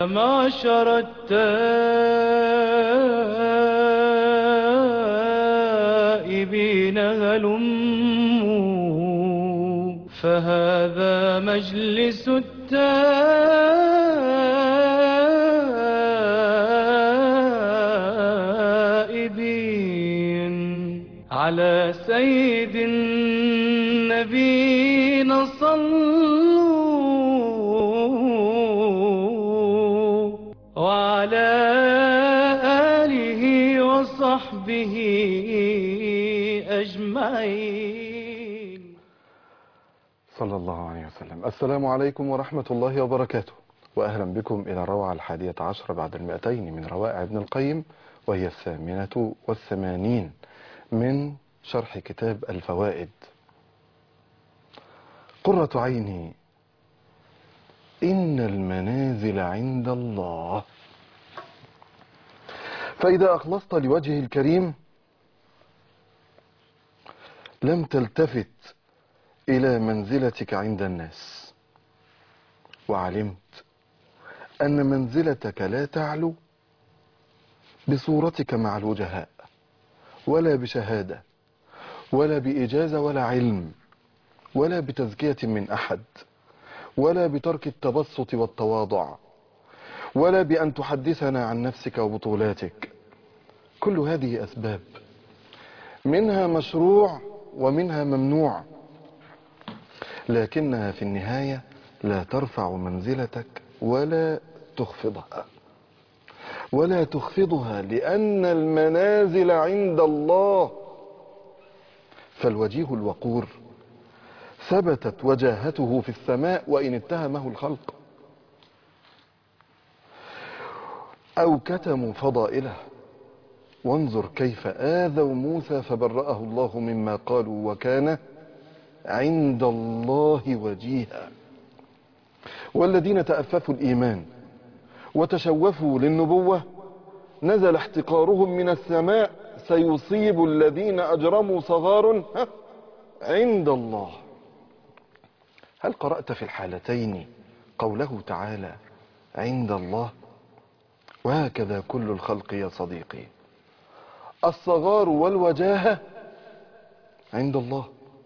معشر التائبين هلموا فهذا مجلس التائبين على سيد النبينا صلوا وعلى آله وصحبه أجمعين صلى الله عليه وسلم السلام عليكم ورحمة الله وبركاته وأهلا بكم إلى الروعة الحادية عشر بعد المئتين من روائع ابن القيم وهي الثامنة والثمانين من شرح كتاب الفوائد قرة عيني إن المنازل عند الله فإذا أخلصت لوجهه الكريم لم تلتفت إلى منزلتك عند الناس وعلمت أن منزلتك لا تعلو بصورتك مع الوجهاء ولا بشهادة ولا بإجازة ولا علم ولا بتزكية من أحد ولا بترك التبسط والتواضع ولا بأن تحدثنا عن نفسك وبطولاتك كل هذه أسباب منها مشروع ومنها ممنوع لكنها في النهاية لا ترفع منزلتك ولا تخفضها ولا تخفضها لأن المنازل عند الله فالوجيه الوقور ثبتت وجاهته في السماء وإن اتهمه الخلق أو كتموا فضائله وانظر كيف آذوا موسى فبرأه الله مما قالوا وكان عند الله وجيها والذين تأففوا الإيمان وتشوفوا للنبوة نزل احتقارهم من السماء سيصيب الذين أجرموا صغار ها، عند الله هل قرأت في الحالتين قوله تعالى عند الله وهكذا كل الخلق يا صديقي الصغار والوجاهة عند الله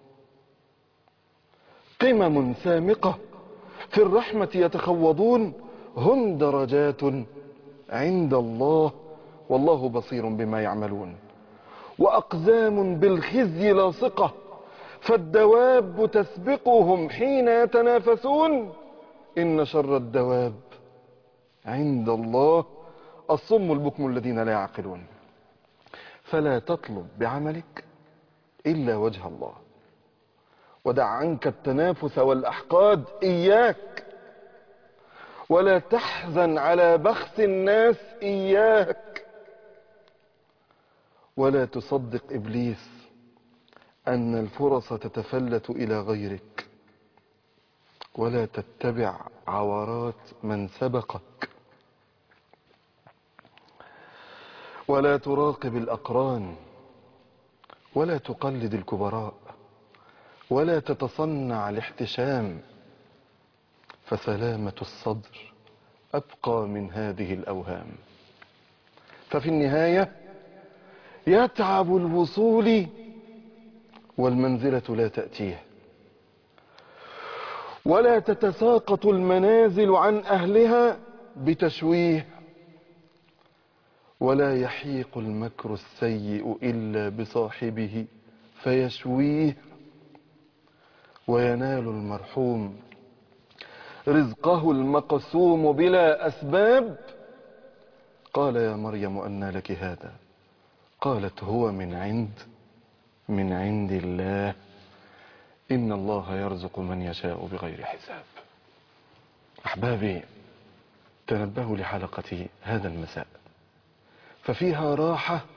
قمم سامقة في الرحمة يتخوضون هم درجات عند الله والله بصير بما يعملون وأقزام بالخزي لاصقة فالدواب تسبقهم حين يتنافسون إن شر الدواب عند الله الصم البكم الذين لا يعقلون فلا تطلب بعملك إلا وجه الله ودع عنك التنافس والأحقاد إياك ولا تحزن على بخس الناس إياك ولا تصدق إبليس أن الفرص تتفلت إلى غيرك ولا تتبع عورات من سبقك ولا تراقب الأقران ولا تقلد الكبراء ولا تتصنع الاحتشام فسلامة الصدر أبقى من هذه الأوهام ففي النهاية يتعب الوصول والمنزلة لا تأتيه ولا تتساقط المنازل عن أهلها بتشويه ولا يحيق المكر السيء إلا بصاحبه فيشويه وينال المرحوم رزقه المقسوم بلا أسباب قال يا مريم أنى لك هذا قالت هو من عند من عند الله إن الله يرزق من يشاء بغير حساب أحبابي تنبهوا لحلقة هذا المساء ففيها راحة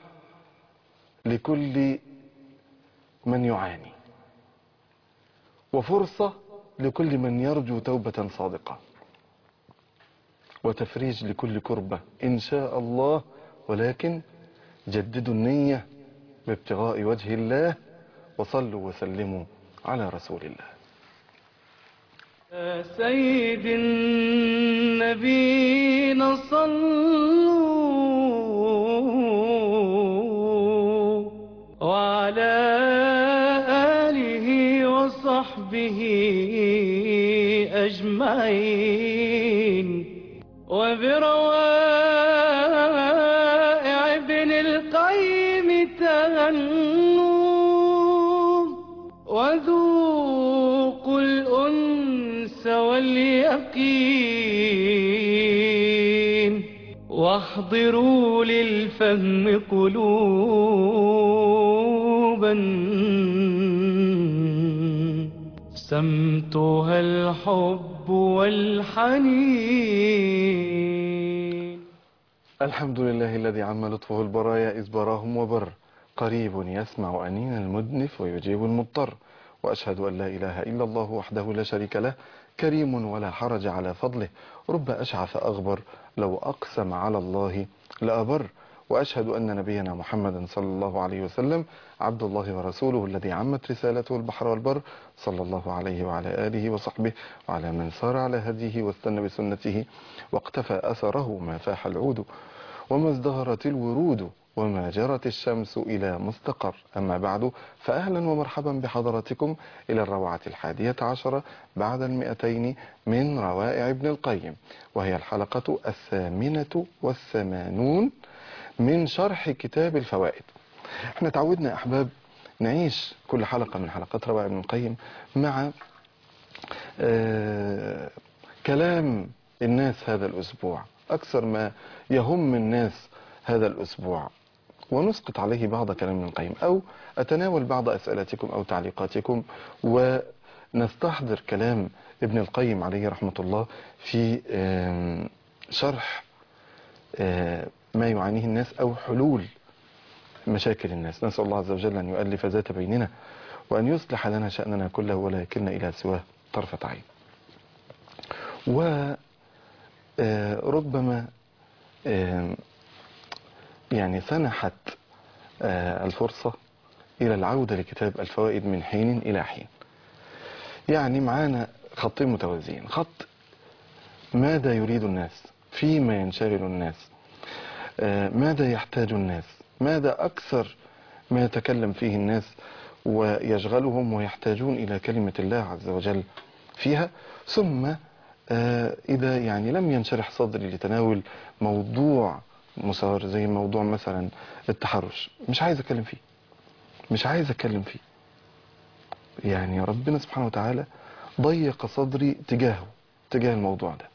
لكل من يعاني وفرصة لكل من يرجو توبة صادقة وتفريج لكل كربة إن شاء الله ولكن جددوا النية بابتغاء وجه الله وصلوا وسلموا على رسول الله يا سيد النبينا صلوا وعلى آله وصحبه أجمعين وبروائع ابن القيم تغنوا وذوقوا الأنس واليقين واحضروا للفهم قلوبا سمتها الحب والحنين الحمد لله الذي عم لطفه البرايا إذ براهم وبر قريب يسمع أنين المدنف ويجيب المضطر وأشهد أن لا إله إلا الله وحده لا شريك له كريم ولا حرج على فضله رب أشعث أغبر لو أقسم على الله لأبر وأشهد أن نبينا محمدا صلى الله عليه وسلم عبد الله ورسوله الذي عمت رسالته البحر والبر صلى الله عليه وعلى آله وصحبه وعلى من سار على هديه واستنى بسنته واقتفى أثره ما فاح العود وما ازدهرت الورود وما جرت الشمس إلى مستقر أما بعد فأهلا ومرحبا بحضراتكم إلى الروعة الحادية عشرة بعد المئتين من روائع ابن القيم وهي الحلقة الثامنة والثمانون من شرح كتاب الفوائد احنا تعودنا يا أحباب نعيش كل حلقة من حلقات روائع ابن القيم مع آه كلام الناس هذا الأسبوع أكثر ما يهم الناس هذا الأسبوع ونسقط عليه بعض كلام ابن القيم أو أتناول بعض أسئلتكم أو تعليقاتكم ونستحضر كلام ابن القيم عليه رحمة الله في آم، شرح آم، ما يعانيه الناس أو حلول مشاكل الناس نسأل الله عز وجل أن يؤلف ذات بيننا وأن يصلح لنا شأننا كله ولا يكلنا إلى سواه طرفة عين وربما يعني سنحت آه، الفرصة إلى العودة لكتاب الفوائد من حين إلى حين يعني معانا خطين متوازيين خط ماذا يريد الناس فيما ينشغل الناس آه، ماذا يحتاج الناس ماذا أكثر ما يتكلم فيه الناس ويشغلهم ويحتاجون إلى كلمة الله عز وجل فيها ثم آه، إذا يعني لم ينشرح صدري لتناول موضوع مسار زي موضوع مثلا التحرش مش عايز أتكلم فيه مش عايز أتكلم فيه يعني ربنا سبحانه وتعالى ضيق صدري تجاهه تجاه الموضوع ده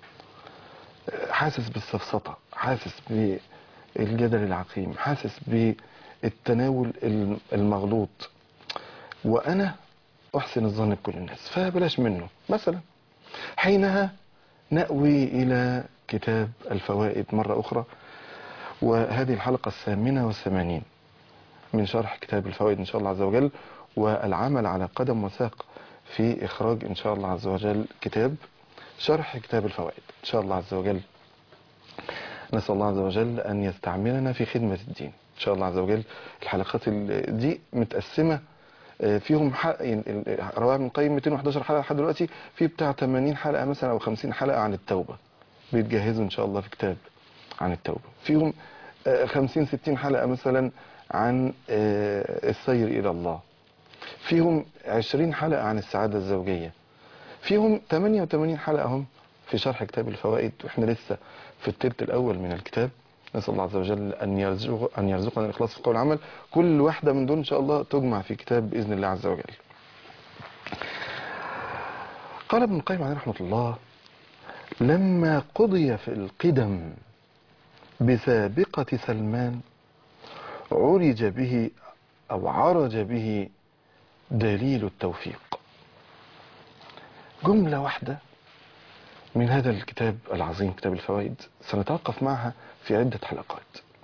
حاسس بالسفسطة حاسس بالجدل العقيم حاسس بالتناول المغلوط وأنا أحسن الظن بكل الناس فبلاش منه مثلا حينها نأوي إلى كتاب الفوائد مرة أخرى وهذه الحلقة الثامنة والثمانين من شرح كتاب الفوائد إن شاء الله عز وجل والعمل على قدم وساق في إخراج إن شاء الله عز وجل كتاب شرح كتاب الفوائد إن شاء الله عز وجل نسأل الله عز وجل أن يستعملنا في خدمة الدين إن شاء الله عز وجل الحلقات ال- دي متقسمة آه، فيهم حق رواه ابن القيم 211 حلقة لحد دلوقتي في بتاع 80 حلقة مثلا أو 50 حلقة عن التوبة بيتجهزوا إن شاء الله في كتاب عن التوبة فيهم آه، 50 60 حلقة مثلا عن آه، السير إلى الله فيهم 20 حلقة عن السعادة الزوجية فيهم 88 حلقة هم في شرح كتاب الفوائد واحنا لسه في التلت الأول من الكتاب نسأل الله عز وجل أن يرزق أن يرزقنا الإخلاص في القول والعمل كل واحدة من دول إن شاء الله تجمع في كتاب بإذن الله عز وجل قال ابن القيم عليه رحمة الله لما قضي في القدم بسابقة سلمان عرج به أو عرج به دليل التوفيق جملة واحدة من هذا الكتاب العظيم كتاب الفوائد سنتوقف معها في عدة حلقات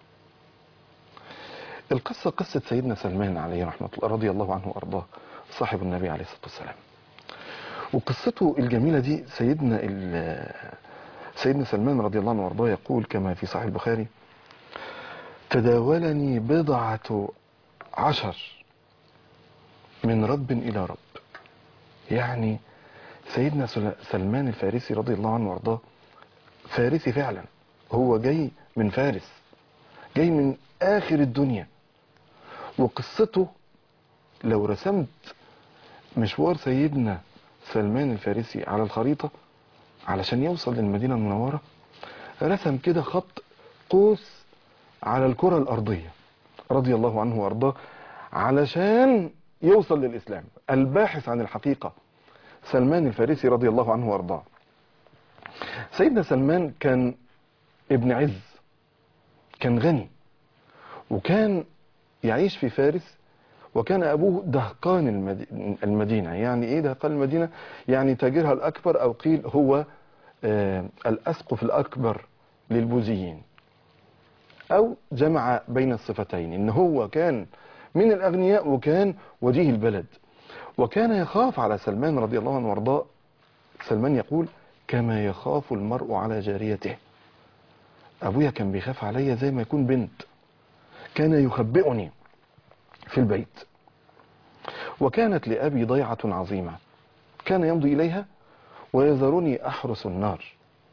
القصة قصة سيدنا سلمان عليه رحمة الله رضي الله عنه وأرضاه صاحب النبي عليه الصلاة والسلام وقصته الجميلة دي سيدنا ال- سيدنا سلمان رضي الله عنه وأرضاه يقول كما في صحيح البخاري تداولني بضعة عشر من رب إلى رب يعني سيدنا سل- سلمان الفارسي رضي الله عنه وارضاه فارسي فعلا هو جاي من فارس جاي من اخر الدنيا وقصته لو رسمت مشوار سيدنا سلمان الفارسي على الخريطة علشان يوصل للمدينة المنورة رسم كده خط قوس على الكرة الأرضية رضي الله عنه وأرضاه علشان يوصل للإسلام الباحث عن الحقيقة سلمان الفارسي رضي الله عنه وأرضاه سيدنا سلمان كان ابن عز كان غني وكان يعيش في فارس وكان أبوه دهقان المدي- المدينة يعني إيه دهقان المدينة يعني تاجرها الأكبر أو قيل هو آه، الأسقف الأكبر للبوذيين أو جمع بين الصفتين إن هو كان من الأغنياء وكان وجيه البلد وكان يخاف على سلمان رضي الله عنه وارضاه سلمان يقول كما يخاف المرء على جاريته أبويا كان بيخاف عليا زي ما يكون بنت كان يخبئني في البيت وكانت لأبي ضيعة عظيمة كان يمضي إليها ويذرني أحرس النار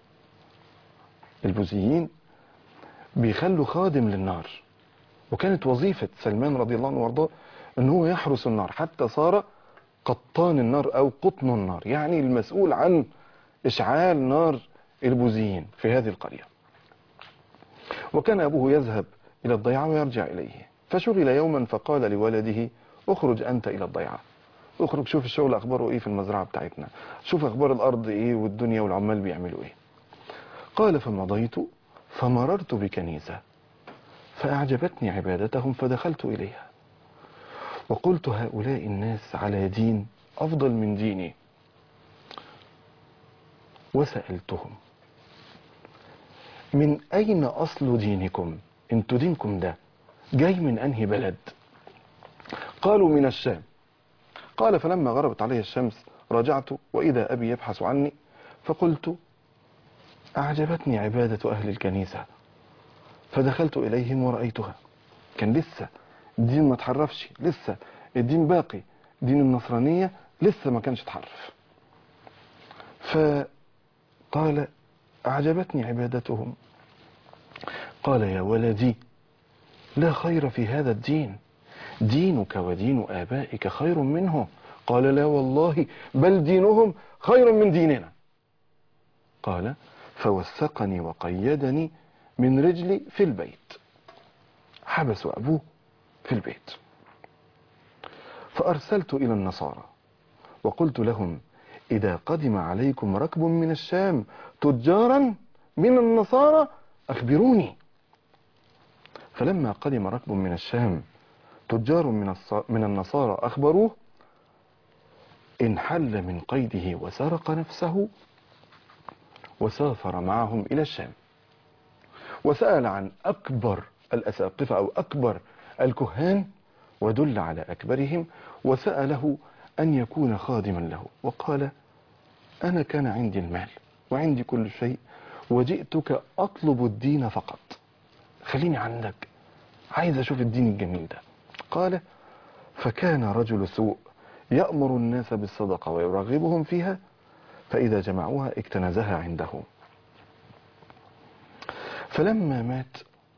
البوذيين بيخلوا خادم للنار وكانت وظيفة سلمان رضي الله عنه وارضاه ان هو يحرس النار حتى صار قطان النار او قطن النار يعني المسؤول عن اشعال نار البوذيين في هذه القرية وكان ابوه يذهب الى الضيعة ويرجع اليه فشغل يوما فقال لولده اخرج انت الى الضيعة اخرج شوف الشغل اخباره ايه في المزرعة بتاعتنا شوف اخبار الارض ايه والدنيا والعمال بيعملوا ايه قال فمضيت فمررت بكنيسة فأعجبتني عبادتهم فدخلت إليها وقلت هؤلاء الناس على دين أفضل من ديني وسألتهم من أين أصل دينكم انتوا دينكم ده جاي من أنهي بلد قالوا من الشام قال فلما غربت علي الشمس رجعت وإذا أبي يبحث عني فقلت أعجبتني عبادة أهل الكنيسة فدخلت إليهم ورأيتها كان لسه الدين ما تحرفش لسه الدين باقي دين النصرانية لسه ما كانش اتحرف فقال أعجبتني عبادتهم قال يا ولدي لا خير في هذا الدين دينك ودين آبائك خير منه قال لا والله بل دينهم خير من ديننا قال فوثقني وقيدني من رجلي في البيت حبسوا أبوه في البيت فأرسلت إلى النصارى وقلت لهم إذا قدم عليكم ركب من الشام تجارا من النصارى أخبروني فلما قدم ركب من الشام تجار من, الص- من النصارى أخبروه انحل من قيده وسرق نفسه وسافر معهم إلى الشام وسأل عن أكبر الأساقفة أو أكبر الكهان ودل على أكبرهم وسأله أن يكون خادما له وقال أنا كان عندي المال وعندي كل شيء وجئتك أطلب الدين فقط خليني عندك عايز أشوف الدين الجميل ده قال فكان رجل سوء يأمر الناس بالصدقة ويرغبهم فيها فإذا جمعوها اكتنزها عنده فلما مات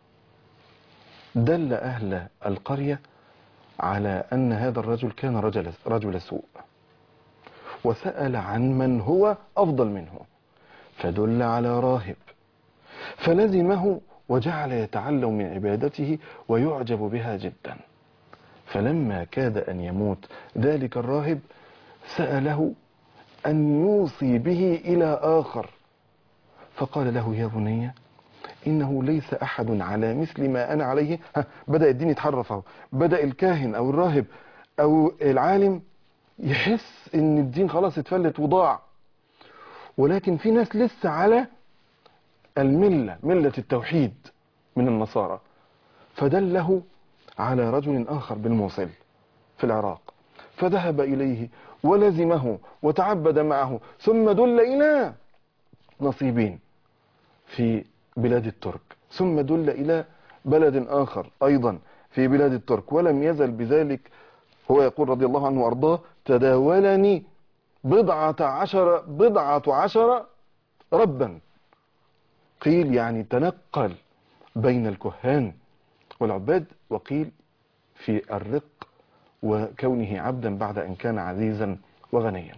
دل أهل القرية على أن هذا الرجل كان رجل, رجل سوء وسأل عن من هو أفضل منه فدل على راهب فلزمه وجعل يتعلم من عبادته ويعجب بها جدا فلما كاد أن يموت ذلك الراهب سأله أن يوصي به إلى آخر فقال له يا بني إنه ليس أحد على مثل ما أنا عليه ها بدأ الدين يتحرف أهو بدأ الكاهن أو الراهب أو العالم يحس إن الدين خلاص اتفلت وضاع ولكن في ناس لسه على الملة ملة التوحيد من النصارى فدله على رجل آخر بالموصل في العراق فذهب إليه ولزمه وتعبد معه ثم دل إلى نصيبين في بلاد الترك ثم دل إلى بلد آخر أيضا في بلاد الترك ولم يزل بذلك هو يقول رضي الله عنه وأرضاه تداولني بضعة عشر بضعة عشر ربا قيل يعني تنقل بين الكهان والعباد وقيل في الرق وكونه عبدا بعد أن كان عزيزا وغنيا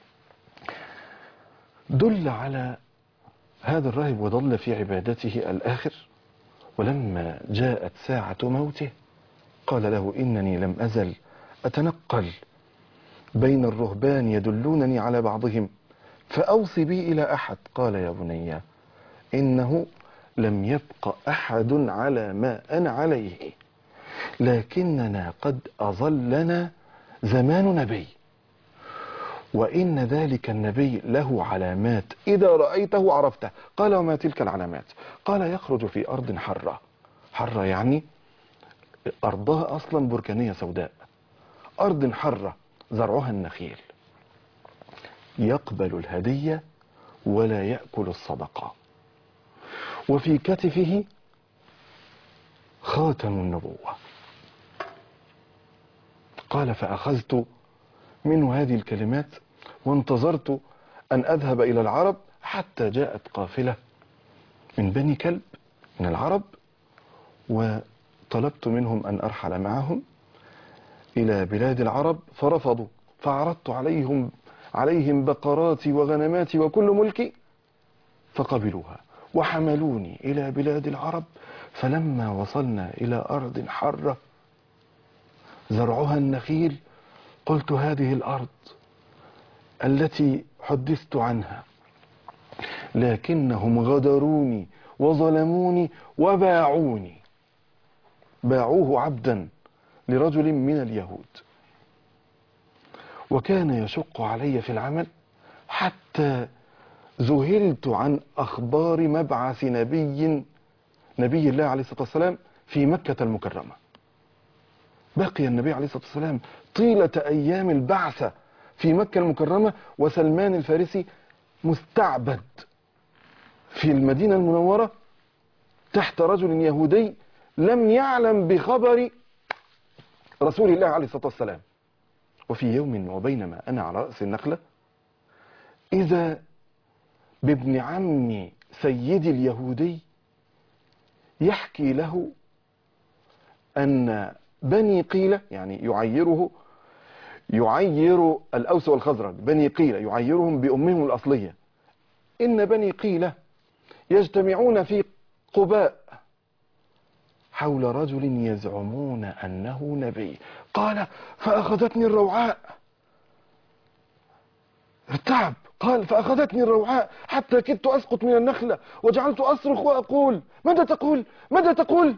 دل على هذا الراهب وظل في عبادته الآخر ولما جاءت ساعة موته قال له إنني لم أزل أتنقل بين الرهبان يدلونني على بعضهم فأوصي بي إلى أحد قال يا بني إنه لم يبق أحد على ما أنا عليه لكننا قد أظلنا زمان نبي وإن ذلك النبي له علامات إذا رأيته عرفته قال وما تلك العلامات قال يخرج في أرض حرة حرة يعني أرضها أصلا بركانية سوداء أرض حرة زرعها النخيل يقبل الهدية ولا يأكل الصدقة وفي كتفه خاتم النبوة قال فأخذت منه هذه الكلمات وانتظرت أن أذهب إلى العرب حتى جاءت قافلة من بني كلب من العرب وطلبت منهم أن أرحل معهم إلى بلاد العرب فرفضوا فعرضت عليهم عليهم بقراتي وغنماتي وكل ملكي فقبلوها وحملوني إلى بلاد العرب فلما وصلنا إلى أرض حرة زرعها النخيل قلت هذه الأرض التي حدثت عنها لكنهم غدروني وظلموني وباعوني باعوه عبدا لرجل من اليهود وكان يشق علي في العمل حتى ذهلت عن أخبار مبعث نبي نبي الله عليه الصلاة والسلام في مكة المكرمة بقي النبي عليه الصلاة والسلام طيلة أيام البعثة في مكة المكرمة وسلمان الفارسي مستعبد في المدينة المنورة تحت رجل يهودي لم يعلم بخبر رسول الله عليه الصلاة والسلام وفي يوم وبينما أنا على رأس النخلة إذا بابن عم سيدي اليهودي يحكي له أن بني قيلة يعني يعيره يعير الأوس والخزرج بني قيلة يعيرهم بأمهم الأصلية إن بني قيلة يجتمعون في قباء حول رجل يزعمون أنه نبي قال فأخذتني الروعاء ارتعب قال فأخذتني الروعاء حتى كدت أسقط من النخلة وجعلت أصرخ وأقول ماذا تقول ماذا تقول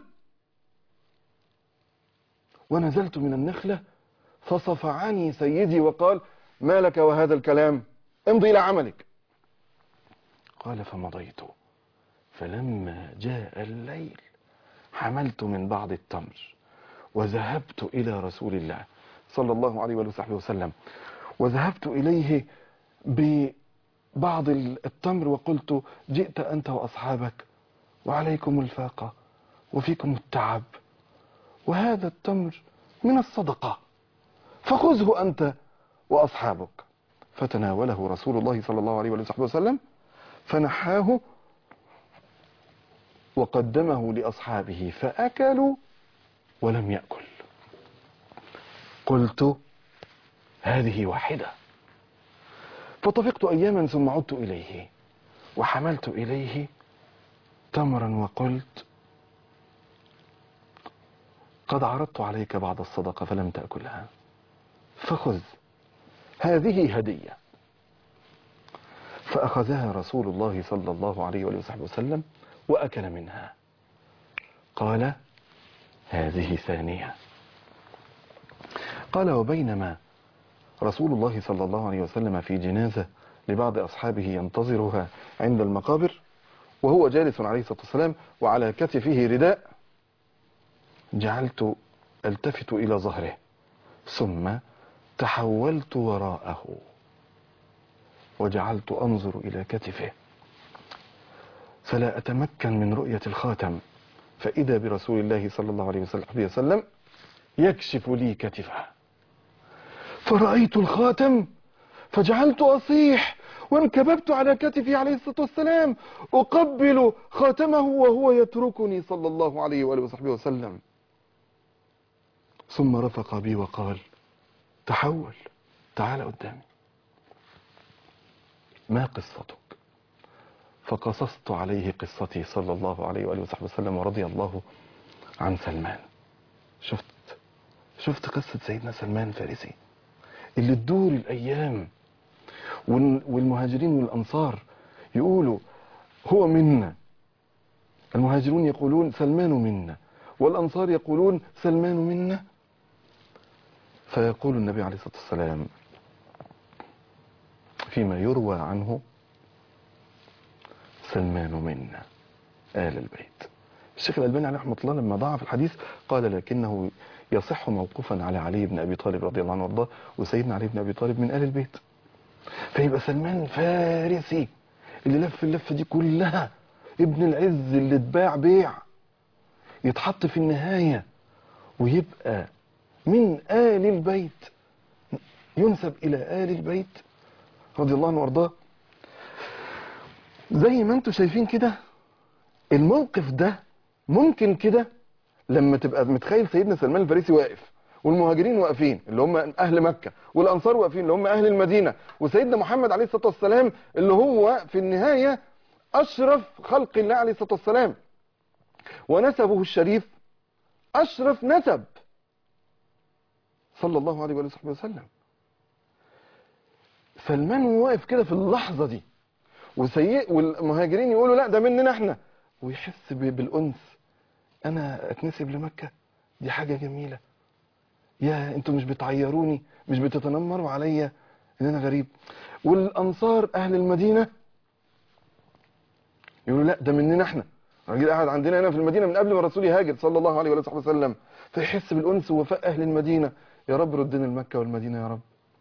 ونزلت من النخلة فصفعني سيدي وقال ما لك وهذا الكلام امضي إلى عملك قال فمضيت فلما جاء الليل حملت من بعض التمر وذهبت إلى رسول الله صلى الله عليه وصحبه وسلم وذهبت إليه ببعض التمر وقلت جئت أنت وأصحابك وعليكم الفاقة وفيكم التعب وهذا التمر من الصدقة فخذه أنت وأصحابك فتناوله رسول الله صلى الله عليه وصحبه وسلم فنحاه وقدمه لأصحابه فأكلوا ولم يأكل قلت هذه واحدة فطفقت أياما ثم عدت إليه وحملت إليه تمرا وقلت قد عرضت عليك بعض الصدقة فلم تأكلها فخذ هذه هدية فأخذها رسول الله صلى الله عليه وآله وسلم وأكل منها قال هذه ثانية قال وبينما رسول الله صلى الله عليه وسلم في جنازة لبعض أصحابه ينتظرها عند المقابر وهو جالس عليه الصلاة والسلام وعلى كتفه رداء جعلت التفت إلى ظهره ثم تحولت وراءه وجعلت أنظر إلى كتفه فلا أتمكن من رؤية الخاتم فإذا برسول الله صلى الله عليه وسلم يكشف لي كتفه فرأيت الخاتم فجعلت أصيح وانكببت على كتفي عليه الصلاة والسلام أقبل خاتمه وهو يتركني صلى الله عليه وآله وصحبه وسلم ثم رفق بي وقال تحول تعال قدامي ما قصتك فقصصت عليه قصتي صلى الله عليه وآله وصحبه وسلم ورضي الله عن سلمان شفت شفت قصة سيدنا سلمان الفارسي اللي تدور الأيام وال- والمهاجرين والأنصار يقولوا هو منا المهاجرون يقولون سلمان منا والأنصار يقولون سلمان منا فيقول النبي عليه الصلاة والسلام فيما يروى عنه سلمان منا آل البيت الشيخ الألباني عليه رحمة الله لما ضعف الحديث قال لكنه يصح موقوفا على علي بن أبي طالب رضي الله عنه وارضاه وسيدنا علي بن أبي طالب من آل البيت فيبقى سلمان الفارسي اللي لف اللفة دي كلها ابن العز اللي اتباع بيع يتحط في النهاية ويبقى من آل البيت ينسب إلى آل البيت رضي الله عنه وارضاه زي ما انتم شايفين كده الموقف ده ممكن كده لما تبقى متخيل سيدنا سلمان الفارسي واقف والمهاجرين واقفين اللي هم اهل مكة والانصار واقفين اللي هم اهل المدينة وسيدنا محمد عليه الصلاة والسلام اللي هو في النهاية اشرف خلق الله عليه الصلاة والسلام ونسبه الشريف اشرف نسب صلى الله عليه وآله وصحبه وسلم سلمان وهو واقف كده في اللحظة دي وسيء والمهاجرين يقولوا لا ده مننا احنا ويحس ب- بالأنس أنا أتنسب لمكة دي حاجة جميلة يا انتوا مش بتعيروني مش بتتنمروا عليا ان انا غريب والانصار اهل المدينة يقولوا لا ده مننا احنا راجل قاعد عندنا هنا في المدينة من قبل ما الرسول يهاجر صلى الله عليه وآله وسلم فيحس بالأنس ووفاء أهل المدينة يا رب ردنا المكة والمدينة يا رب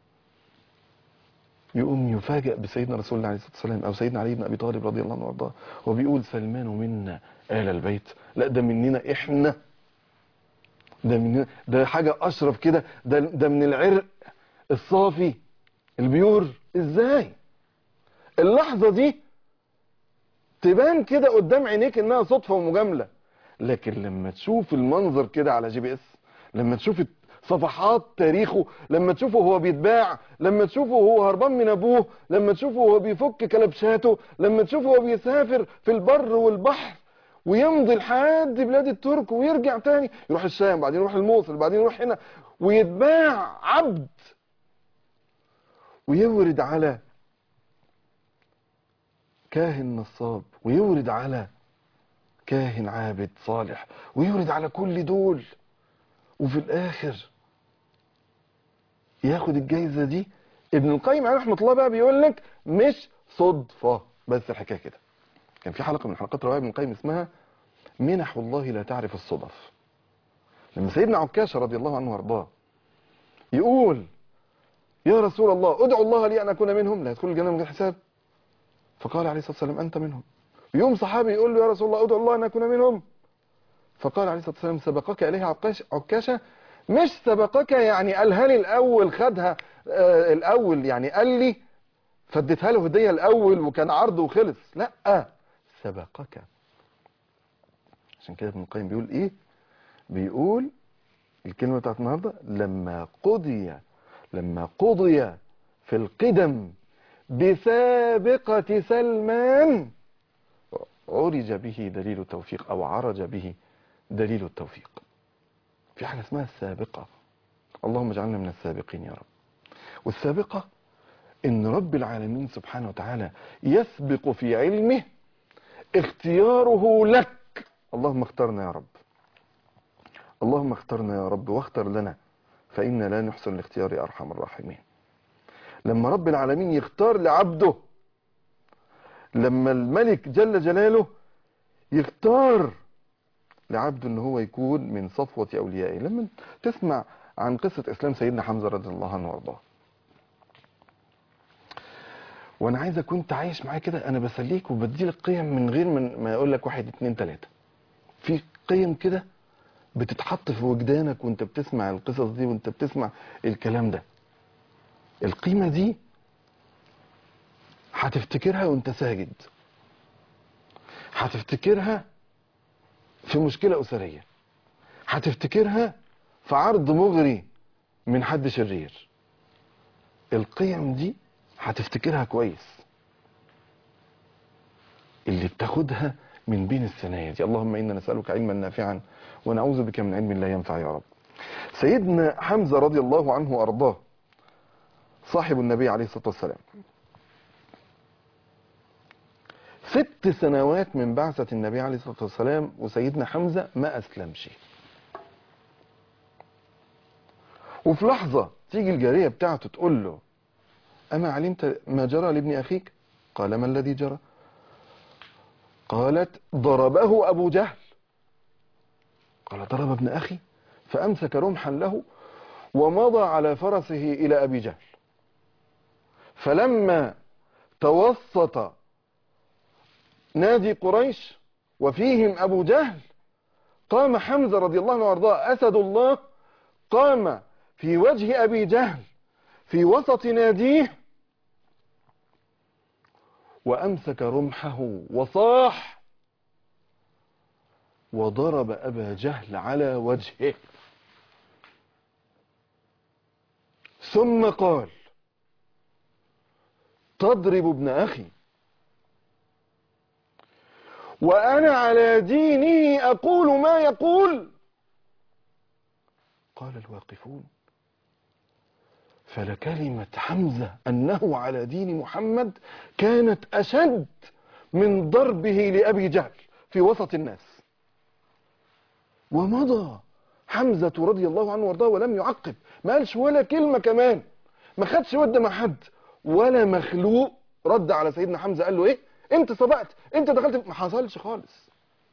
يقوم يفاجأ بسيدنا رسول الله عليه الصلاة والسلام أو سيدنا علي بن أبي طالب رضي الله عنه وارضاه هو بيقول سلمان منا آل البيت لا ده مننا إحنا ده من ده حاجة أشرف كده ده ده من العرق الصافي البيور إزاي اللحظة دي تبان كده قدام عينيك إنها صدفة ومجاملة لكن لما تشوف المنظر كده على جي بي اس لما تشوف صفحات تاريخه لما تشوفه هو بيتباع لما تشوفه هو هربان من ابوه لما تشوفه هو بيفك كلبشاته لما تشوفه هو بيسافر في البر والبحر ويمضي لحد بلاد الترك ويرجع تاني يروح الشام بعدين يروح الموصل بعدين يروح هنا ويتباع عبد ويورد على كاهن نصاب ويورد على كاهن عابد صالح ويورد على كل دول وفي الاخر ياخد الجايزه دي ابن القيم عليه رحمه الله بقى بيقول لك مش صدفه بس الحكايه كده كان في حلقه من حلقات روايه ابن القيم اسمها منح الله لا تعرف الصدف لما سيدنا عكاشه رضي الله عنه وارضاه يقول يا رسول الله ادعو الله لي ان اكون منهم لا يدخل الجنه من غير حساب فقال عليه الصلاه والسلام انت منهم يوم صحابي يقول له يا رسول الله ادعو الله ان اكون منهم فقال عليه الصلاه والسلام سبقك اليها عكاش عكاشه مش سبقك يعني قالها لي الاول خدها آه الاول يعني قال لي فاديتها له هديه الاول وكان عرض وخلص لا سبقك عشان كده ابن القيم بيقول ايه بيقول الكلمه بتاعت النهارده لما قضي لما قضي في القدم بسابقة سلمان عرج به دليل التوفيق أو عرج به دليل التوفيق في حاجة اسمها السابقة اللهم اجعلنا من السابقين يا رب والسابقة إن رب العالمين سبحانه وتعالى يسبق في علمه اختياره لك اللهم اخترنا يا رب اللهم اخترنا يا رب واختر لنا فإنا لا نحسن الاختيار يا أرحم الراحمين لما رب العالمين يختار لعبده لما الملك جل جلاله يختار لعبده ان هو يكون من صفوة اوليائه لما تسمع عن قصة اسلام سيدنا حمزة رضي الله عنه وارضاه وانا عايزك كنت عايش معايا كده انا بسليك وبديلك قيم من غير من ما يقول لك واحد اتنين تلاتة في قيم كده بتتحط في وجدانك وانت بتسمع القصص دي وانت بتسمع الكلام ده القيمة دي هتفتكرها وانت ساجد هتفتكرها في مشكلة أسرية هتفتكرها في عرض مغري من حد شرير القيم دي هتفتكرها كويس اللي بتاخدها من بين الثنايا دي اللهم إنا نسألك علما نافعا ونعوذ بك من علم لا ينفع يا رب سيدنا حمزة رضي الله عنه وأرضاه صاحب النبي عليه الصلاة والسلام ست سنوات من بعثة النبي عليه الصلاة والسلام وسيدنا حمزة ما أسلمش وفي لحظة تيجي الجارية بتاعته تقول له أما علمت ما جرى لابن أخيك قال ما الذي جرى قالت ضربه أبو جهل قال ضرب ابن أخي فأمسك رمحا له ومضى على فرسه إلى أبي جهل فلما توسط نادي قريش وفيهم أبو جهل قام حمزة رضي الله عنه وارضاه أسد الله قام في وجه أبي جهل في وسط ناديه وأمسك رمحه وصاح وضرب أبا جهل على وجهه ثم قال تضرب ابن أخي وأنا على دينه أقول ما يقول قال الواقفون فلكلمة حمزة أنه على دين محمد كانت أشد من ضربه لأبي جهل في وسط الناس ومضى حمزة رضي الله عنه وارضاه ولم يعقب ما قالش ولا كلمة كمان ما خدش ود مع حد ولا مخلوق رد على سيدنا حمزة قال له ايه انت سبقت انت دخلت ما حصلش خالص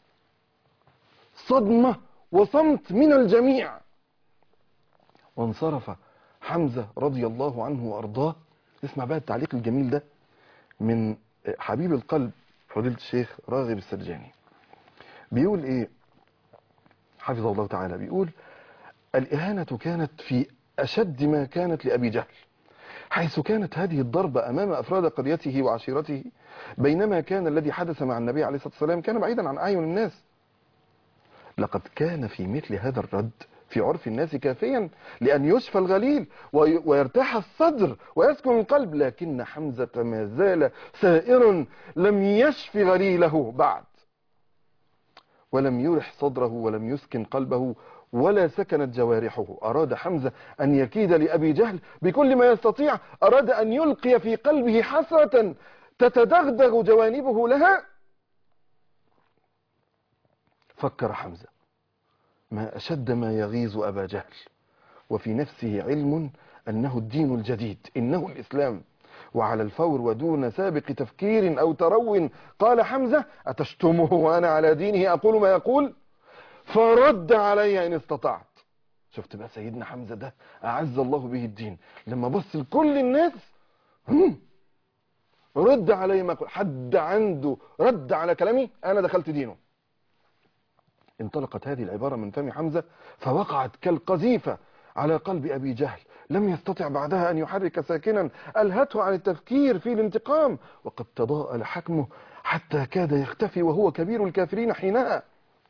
صدمة وصمت من الجميع وانصرف حمزة رضي الله عنه وارضاه اسمع بقى التعليق الجميل ده من حبيب القلب فضيلة الشيخ راغب السرجاني بيقول ايه حفظه الله تعالى بيقول الإهانة كانت في أشد ما كانت لأبي جهل حيث كانت هذه الضربة أمام أفراد قريته وعشيرته بينما كان الذي حدث مع النبي عليه الصلاة والسلام كان بعيدا عن أعين الناس لقد كان في مثل هذا الرد في عرف الناس كافيا لأن يشفى الغليل وي- ويرتاح الصدر ويسكن القلب لكن حمزة ما زال سائر لم يشف غليله بعد ولم يرح صدره ولم يسكن قلبه ولا سكنت جوارحه أراد حمزة أن يكيد لأبي جهل بكل ما يستطيع أراد أن يلقي في قلبه حسرة تتدغدغ جوانبه لها فكر حمزة ما أشد ما يغيظ أبا جهل وفي نفسه علم أنه الدين الجديد إنه الإسلام وعلى الفور ودون سابق تفكير أو ترو قال حمزة أتشتمه وأنا على دينه أقول ما يقول فرد علي إن استطعت شفت بقى سيدنا حمزة ده أعز الله به الدين لما بص لكل الناس هم، رد علي ما يقول حد عنده رد على كلامي أنا دخلت دينه انطلقت هذه العبارة من فم حمزة فوقعت كالقذيفة على قلب أبي جهل لم يستطع بعدها أن يحرك ساكنا ألهته عن التفكير في الانتقام وقد تضاءل حكمه حتى كاد يختفي وهو كبير الكافرين حينها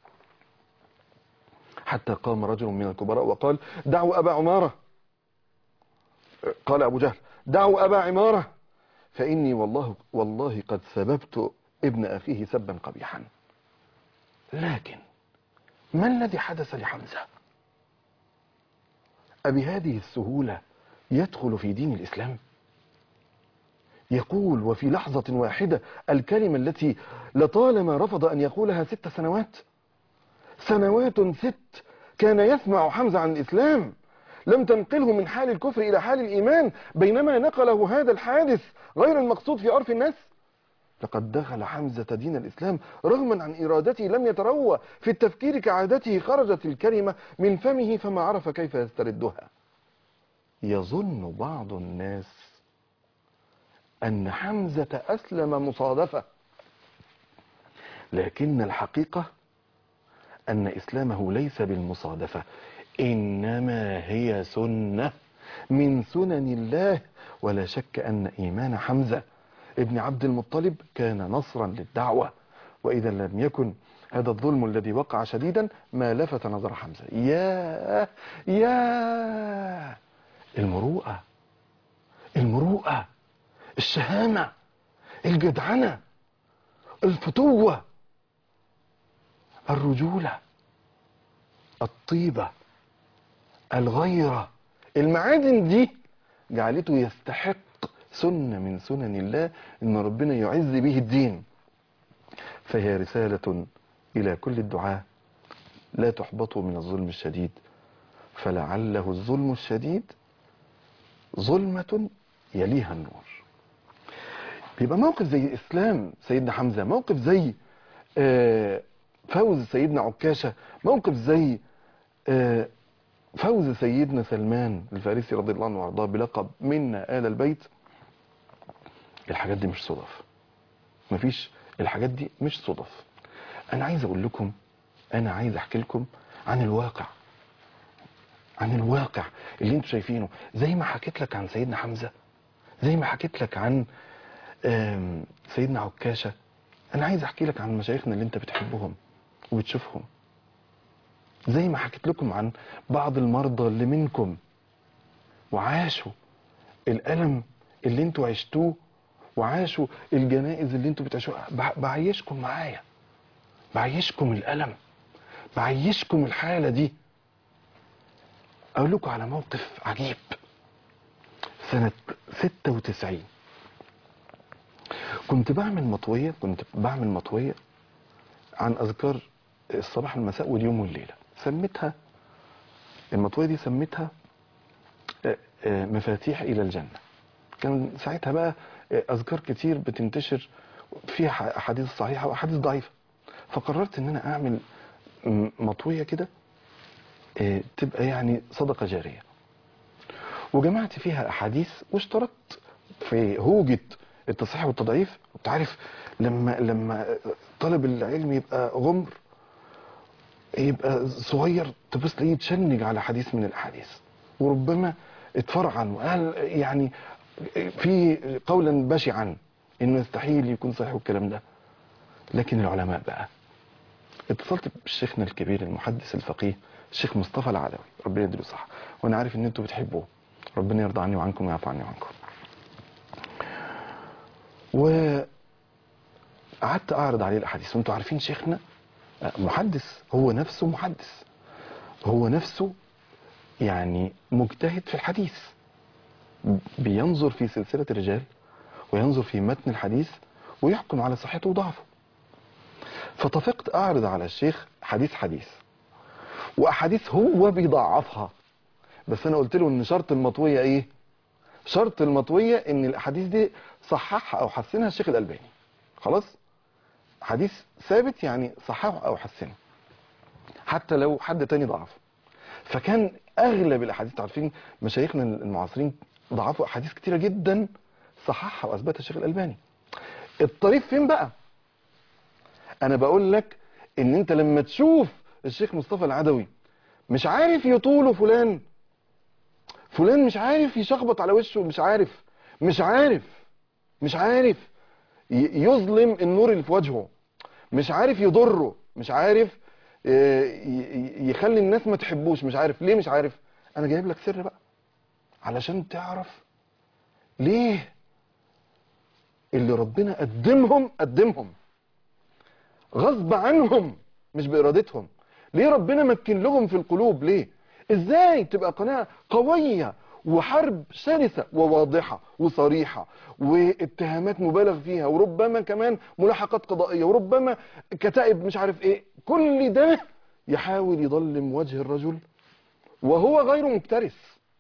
حتى قام رجل من الكبراء وقال دعوا أبا عمارة قال أبو جهل دعوا أبا عمارة فإني والله, والله قد سببت ابن أخيه سبا قبيحا لكن ما الذي حدث لحمزة أبهذه السهولة يدخل في دين الإسلام يقول وفي لحظة واحدة الكلمة التي لطالما رفض أن يقولها ست سنوات سنوات ست كان يسمع حمزة عن الإسلام لم تنقله من حال الكفر إلى حال الإيمان بينما نقله هذا الحادث غير المقصود في عرف الناس لقد دخل حمزة دين الإسلام رغما عن إرادته لم يتروى في التفكير كعادته خرجت الكلمة من فمه فما عرف كيف يستردها يظن بعض الناس أن حمزة أسلم مصادفة لكن الحقيقة أن إسلامه ليس بالمصادفة إنما هي سنة من سنن الله ولا شك أن إيمان حمزة ابن عبد المطلب كان نصرا للدعوة وإذا لم يكن هذا الظلم الذي وقع شديدا ما لفت نظر حمزة يا يا المروءة المروءة الشهامة الجدعنة الفتوة الرجولة الطيبة الغيرة المعادن دي جعلته يستحق سنة من سنن الله ان ربنا يعز به الدين فهي رسالة الى كل الدعاة لا تحبطوا من الظلم الشديد فلعله الظلم الشديد ظلمة يليها النور بيبقى موقف زي اسلام سيدنا حمزة موقف زي آه، فوز سيدنا عكاشة موقف زي آه، فوز سيدنا سلمان الفارسي رضي الله عنه وارضاه بلقب منا آل البيت الحاجات دي مش صدف مفيش الحاجات دي مش صدف انا عايز اقول لكم انا عايز احكي لكم عن الواقع عن الواقع اللي انتوا شايفينه زي ما حكيت لك عن سيدنا حمزة زي ما حكيت لك عن آم، سيدنا عكاشة انا عايز احكي لك عن مشايخنا اللي انت بتحبهم وبتشوفهم زي ما حكيت لكم عن بعض المرضى اللي منكم وعاشوا الألم اللي انتوا عشتوه وعاشوا الجنائز اللي انتوا بتعيشوها بع- بعيشكم معايا بعيشكم الألم بعيشكم الحالة دي أقول لكم على موقف عجيب سنة 96 كنت بعمل مطوية كنت بعمل مطوية عن أذكار الصباح المساء واليوم والليلة سميتها المطوية دي سميتها آه، آه، مفاتيح إلى الجنة كان ساعتها بقى آه، أذكار كتير بتنتشر فيها ح- أحاديث صحيحة وأحاديث ضعيفة فقررت إن أنا أعمل م- مطوية كده آه، تبقى يعني صدقة جارية وجمعت فيها أحاديث واشتركت في هوجة التصحيح والتضعيف وانت عارف لما لما طالب العلم يبقى غمر يبقى صغير تبص تلاقيه يتشنج على حديث من الاحاديث وربما اتفرعن وقال يعني في قولا بشعا انه يستحيل يكون صحيح الكلام ده لكن العلماء بقى اتصلت بشيخنا الكبير المحدث الفقيه الشيخ مصطفى العلوي ربنا يديله صح وانا عارف ان انتوا بتحبوه ربنا يرضى عني وعنكم ويعفو عني وعنكم وقعدت اعرض عليه الاحاديث وانتوا عارفين شيخنا محدث هو نفسه محدث هو نفسه يعني مجتهد في الحديث بينظر في سلسلة الرجال وينظر في متن الحديث ويحكم على صحته وضعفه فطفقت أعرض على الشيخ حديث حديث وأحاديث هو بيضعفها بس أنا قلت له إن شرط المطوية إيه شرط المطوية إن الأحاديث دي صححها أو حسنها الشيخ الألباني خلاص حديث ثابت يعني صححه او حسنه حتى لو حد تاني ضعفه فكان اغلب الاحاديث عارفين مشايخنا المعاصرين ضعفوا احاديث كتيره جدا صححها واثبتها الشيخ الالباني الطريف فين بقى انا بقول لك ان انت لما تشوف الشيخ مصطفى العدوي مش عارف يطوله فلان فلان مش عارف يشخبط على وشه مش عارف مش عارف مش عارف ي- يظلم النور اللي في وجهه مش عارف يضره مش عارف آه، ي- ي- يخلي الناس ما تحبوش مش عارف ليه مش عارف انا جايب لك سر بقى علشان تعرف ليه اللي ربنا قدمهم قدمهم غصب عنهم مش بإرادتهم ليه ربنا مكن لهم في القلوب ليه ازاي تبقى قناعة قوية وحرب شرسة وواضحة وصريحة واتهامات مبالغ فيها وربما كمان ملاحقات قضائية وربما كتائب مش عارف ايه كل ده يحاول يضلم وجه الرجل وهو غير مكترث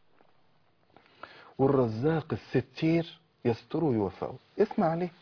والرزاق الستير يستره ويوفقه اسمع عليه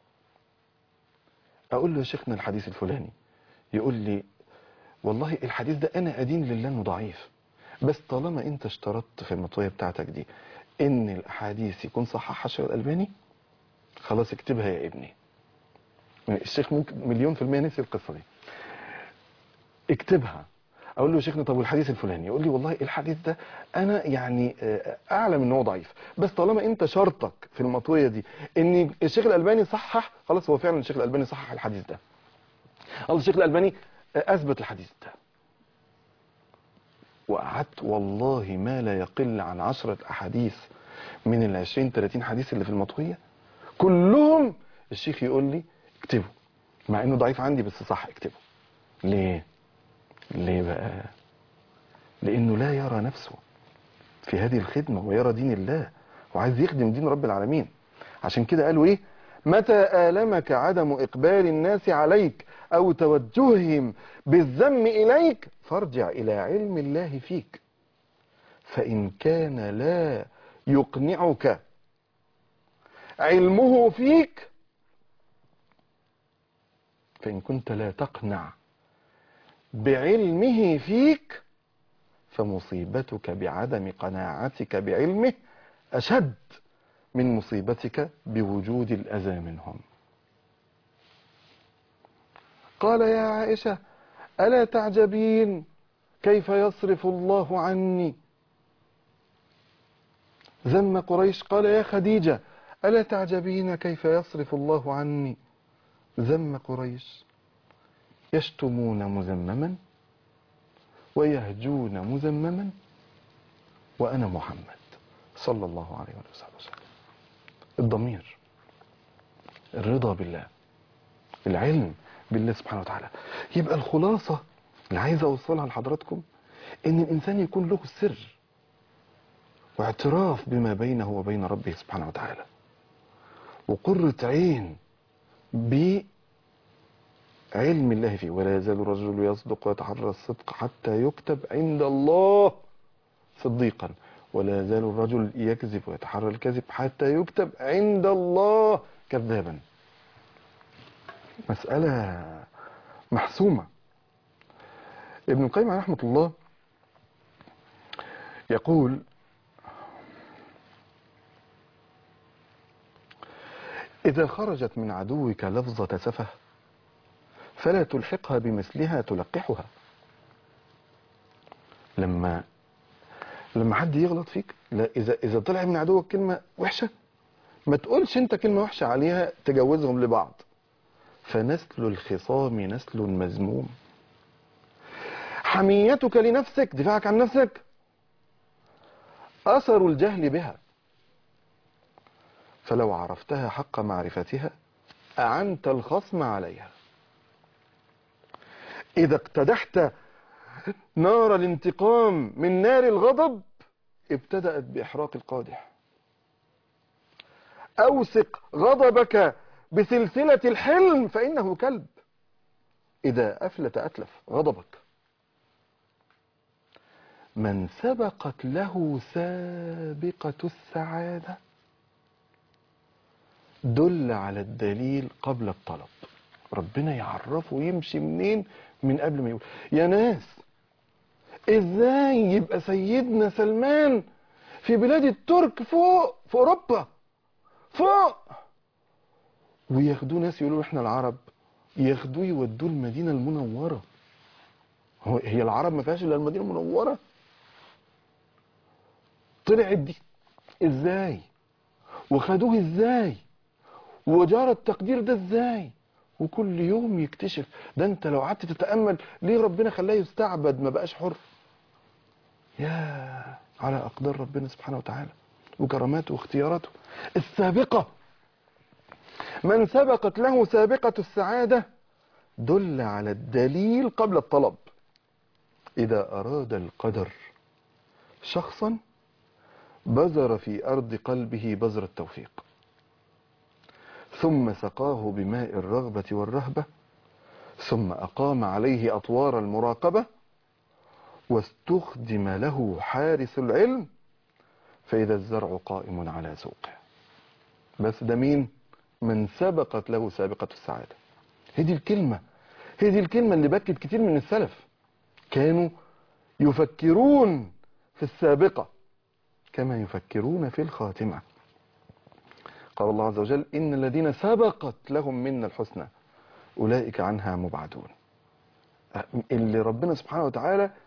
اقول له يا شيخنا الحديث الفلاني يقول لي والله الحديث ده انا ادين لله انه ضعيف بس طالما انت اشترطت في المطوية بتاعتك دي ان الاحاديث يكون صححها الشيخ الالباني خلاص اكتبها يا ابني الشيخ ممكن مليون في المية نسي القصة دي اكتبها اقول له يا شيخنا طب والحديث الفلاني يقول لي والله الحديث ده انا يعني آه، اعلم ان هو ضعيف بس طالما انت شرطك في المطويه دي ان الشيخ الالباني صحح خلاص هو فعلا الشيخ الالباني صحح الحديث ده الله الشيخ الالباني آه، اثبت الحديث ده وقعدت والله ما لا يقل عن عشرة أحاديث من ال 20 30 حديث اللي في المطوية كلهم الشيخ يقول لي اكتبه مع انه ضعيف عندي بس صح اكتبه ليه ليه بقى لانه لا يرى نفسه في هذه الخدمة ويرى دين الله وعايز يخدم دين رب العالمين عشان كده قالوا ايه متى آلمك عدم إقبال الناس عليك أو توجههم بالذم إليك فارجع إلى علم الله فيك فإن كان لا يقنعك علمه فيك فإن كنت لا تقنع بعلمه فيك فمصيبتك بعدم قناعتك بعلمه أشد من مصيبتك بوجود الأذى منهم قال يا عائشة ألا تعجبين كيف يصرف الله عني ذم قريش قال يا خديجة ألا تعجبين كيف يصرف الله عني ذم قريش يشتمون مذمما ويهجون مذمما وأنا محمد صلى الله عليه وسلم الضمير الرضا بالله العلم بالله سبحانه وتعالى يبقى الخلاصة اللي عايز أوصلها لحضراتكم إن الإنسان يكون له السر واعتراف بما بينه وبين ربه سبحانه وتعالى وقرة عين بعلم الله فيه ولا يزال الرجل يصدق ويتحرى الصدق حتى يكتب عند الله صديقا ولا يزال الرجل يكذب ويتحرى الكذب حتى يكتب عند الله كذابا مسألة محسومة ابن القيم عليه رحمة الله يقول إذا خرجت من عدوك لفظة سفه فلا تلحقها بمثلها تلقحها لما لما حد يغلط فيك لا إذا إذا طلع من عدوك كلمة وحشة ما تقولش أنت كلمة وحشة عليها تجوزهم لبعض فنسل الخصام نسل مذموم حميتك لنفسك دفاعك عن نفسك أثر الجهل بها فلو عرفتها حق معرفتها أعنت الخصم عليها إذا اقتدحت نار الانتقام من نار الغضب ابتدأت بإحراق القادح أوسق غضبك بسلسلة الحلم فإنه كلب إذا أفلت أتلف غضبك من سبقت له سابقة السعادة دل على الدليل قبل الطلب ربنا يعرفه يمشي منين من قبل ما يقول يا ناس ازاي يبقى سيدنا سلمان في بلاد الترك فوق في اوروبا فوق وياخدوه ناس يقولوا احنا العرب ياخدوه يودوه المدينه المنوره هو هي العرب ما فيهاش الا المدينه المنوره طلعت دي ازاي وخدوه ازاي وجرى التقدير ده ازاي وكل يوم يكتشف ده انت لو قعدت تتامل ليه ربنا خلاه يستعبد ما بقاش حر يا على اقدار ربنا سبحانه وتعالى وكراماته واختياراته السابقه من سبقت له سابقه السعاده دل على الدليل قبل الطلب اذا اراد القدر شخصا بذر في ارض قلبه بذر التوفيق ثم سقاه بماء الرغبة والرهبة ثم أقام عليه أطوار المراقبة واستخدم له حارس العلم فإذا الزرع قائم على سوقه بس ده مين من سبقت له سابقة السعادة هي دي الكلمة هي دي الكلمة اللي بكت كتير من السلف كانوا يفكرون في السابقة كما يفكرون في الخاتمة قال الله عز وجل إن الذين سبقت لهم منا الحسنى أولئك عنها مبعدون اللي ربنا سبحانه وتعالى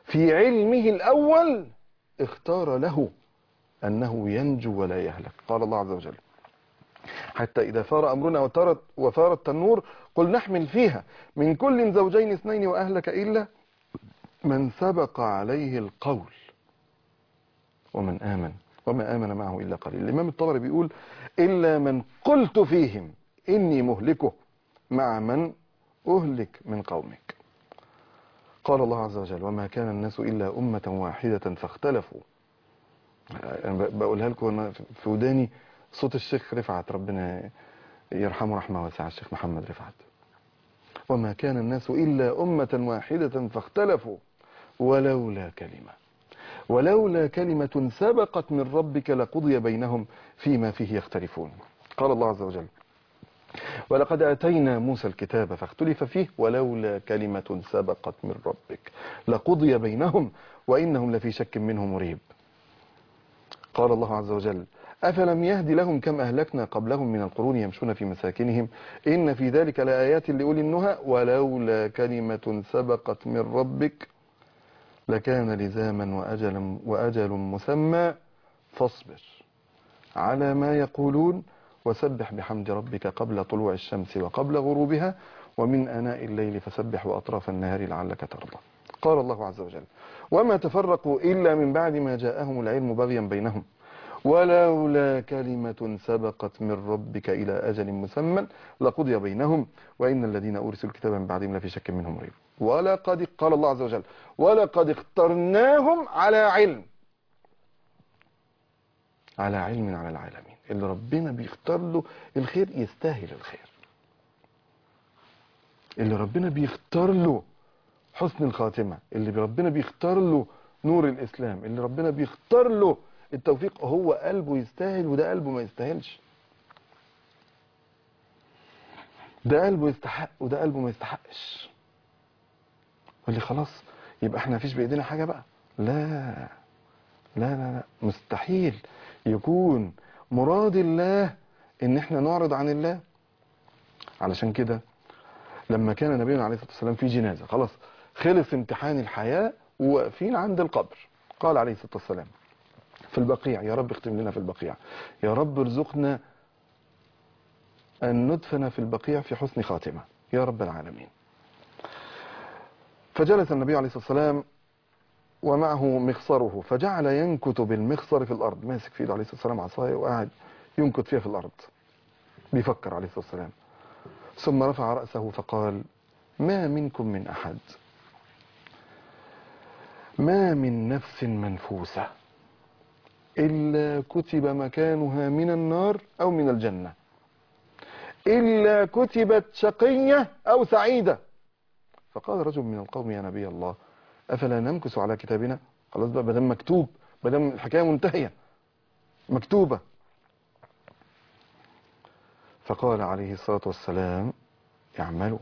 في علمه الأول اختار له أنه ينجو ولا يهلك قال الله عز وجل حتى إذا فار أمرنا وترت وفار التنور قل نحمل فيها من كل زوجين اثنين وأهلك إلا من سبق عليه القول ومن آمن وما آمن معه إلا قليل الإمام الطبري بيقول إلا من قلت فيهم إني مهلكه مع من أهلك من قومك قال الله عز وجل وما كان الناس إلا أمة واحدة فاختلفوا أنا بقولها لكم أنا في وداني صوت الشيخ رفعت ربنا يرحمه رحمة واسعة الشيخ محمد رفعت وما كان الناس إلا أمة واحدة فاختلفوا ولولا كلمة ولولا كلمة سبقت من ربك لقضي بينهم فيما فيه يختلفون قال الله عز وجل ولقد آتينا موسى الكتاب فاختلف فيه ولولا كلمة سبقت من ربك لقضي بينهم وإنهم لفي شك منه مريب قال الله عز وجل أفلم يهد لهم كم أهلكنا قبلهم من القرون يمشون في مساكنهم إن في ذلك لآيات لأولي النهى ولولا كلمة سبقت من ربك لكان لزاما وأجل, وأجل مسمى فاصبر على ما يقولون وسبح بحمد ربك قبل طلوع الشمس وقبل غروبها ومن أناء الليل فسبح وأطراف النهار لعلك ترضى قال الله عز وجل وما تفرقوا إلا من بعد ما جاءهم العلم بغيا بينهم ولولا كلمة سبقت من ربك إلى أجل مسمى لقضي بينهم وإن الذين أورثوا الكتاب من بعدهم لفي شك منهم مريب ولقد قال الله عز وجل ولقد اخترناهم على علم على علم على العالمين اللي ربنا بيختار له الخير يستاهل الخير اللي ربنا بيختار له حسن الخاتمة اللي ربنا بيختار له نور الإسلام اللي ربنا بيختار له التوفيق هو قلبه يستاهل وده قلبه ما يستاهلش ده قلبه يستحق وده قلبه ما يستحقش واللي خلاص يبقى احنا مفيش بايدينا حاجة بقى لا لا لا لا مستحيل يكون مراد الله ان احنا نعرض عن الله علشان كده لما كان نبينا عليه الصلاة والسلام في جنازة خلاص خلص امتحان الحياة وواقفين عند القبر قال عليه الصلاة والسلام في البقيع يا رب اختم لنا في البقيع يا رب ارزقنا أن ندفن في البقيع في حسن خاتمة يا رب العالمين فجلس النبي عليه الصلاة والسلام ومعه مخصره فجعل ينكت بالمخصر في الأرض ماسك في ايده عليه الصلاة والسلام عصاية وقاعد ينكت فيها في الأرض بيفكر عليه الصلاة والسلام ثم رفع رأسه فقال ما منكم من أحد ما من نفس منفوسة إلا كتب مكانها من النار أو من الجنة إلا كتبت شقية أو سعيدة فقال رجل من القوم يا نبي الله أفلا نمكس على كتابنا خلاص بقى بدل مكتوب بدل الحكاية منتهية مكتوبة فقال عليه الصلاة والسلام اعملوا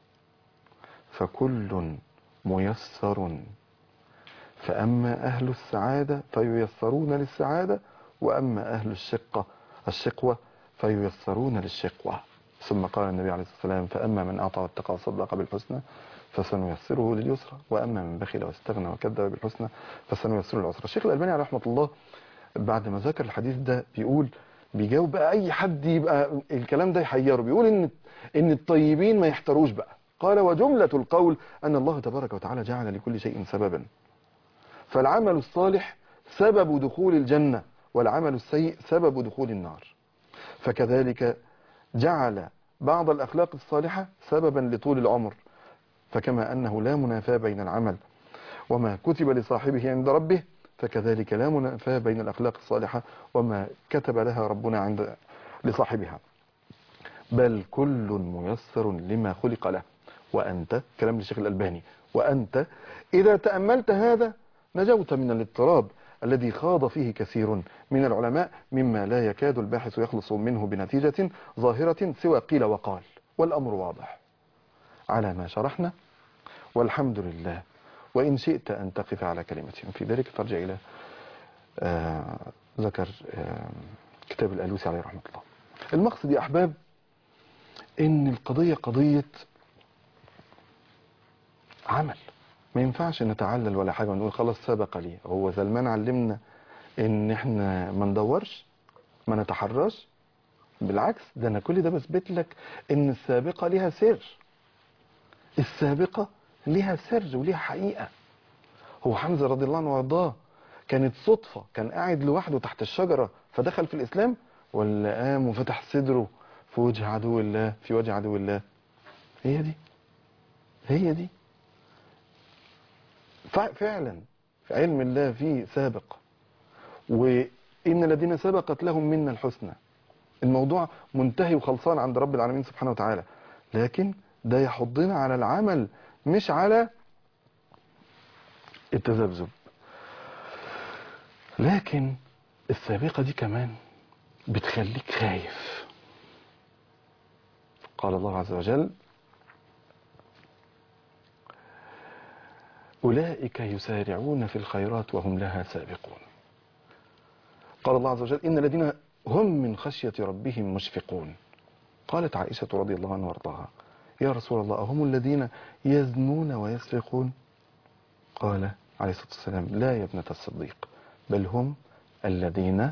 فكل ميسر فأما أهل السعادة فييسرون للسعادة وأما أهل الشقة الشقوة فييسرون للشقوة ثم قال النبي عليه الصلاة والسلام فأما من أعطى واتقى وصدق بالحسنى فسنيسره لليسرى وأما من بخل واستغنى وكذب بالحسنى فسنيسره للعسرى الشيخ الألباني عليه رحمة الله بعد ما ذكر الحديث ده بيقول بيجاوب بقى أي حد يبقى الكلام ده يحيره بيقول إن إن الطيبين ما يحتروش بقى قال وجملة القول أن الله تبارك وتعالى جعل لكل شيء سببا فالعمل الصالح سبب دخول الجنة والعمل السيء سبب دخول النار فكذلك جعل بعض الأخلاق الصالحة سببا لطول العمر فكما أنه لا منافاة بين العمل وما كتب لصاحبه عند ربه فكذلك لا منافاة بين الأخلاق الصالحة وما كتب لها ربنا عند لصاحبها بل كل ميسر لما خلق له وأنت كلام الشيخ الألباني وأنت إذا تأملت هذا نجوت من الاضطراب الذي خاض فيه كثير من العلماء مما لا يكاد الباحث يخلص منه بنتيجة ظاهرة سوى قيل وقال والأمر واضح على ما شرحنا والحمد لله وإن شئت أن تقف على كلمة في ذلك ترجع إلى آه ذكر آه كتاب الألوسي عليه رحمة الله المقصد يا أحباب إن القضية قضية عمل ما ينفعش نتعلل ولا حاجة ونقول خلاص سبق لي هو سلمان علمنا ان احنا ما ندورش ما نتحرش بالعكس ده انا كل ده بثبت لك ان السابقة ليها سر السابقة ليها سر وليها حقيقة هو حمزة رضي الله عنه وارضاه كانت صدفة كان قاعد لوحده تحت الشجرة فدخل في الإسلام ولا قام وفتح صدره في وجه عدو الله في وجه عدو الله هي دي هي دي فع- فعلا في علم الله في سابق وإن الذين سبقت لهم منا الحسنى الموضوع منتهي وخلصان عند رب العالمين سبحانه وتعالى لكن ده يحضنا على العمل مش على التذبذب لكن السابقة دي كمان بتخليك خايف قال الله عز وجل أولئك يسارعون في الخيرات وهم لها سابقون قال الله عز وجل إن الذين هم من خشية ربهم مشفقون قالت عائشة رضي الله عنها وارضاها يا رسول الله هم الذين يزنون ويسرقون قال عليه الصلاة والسلام لا يا ابنة الصديق بل هم الذين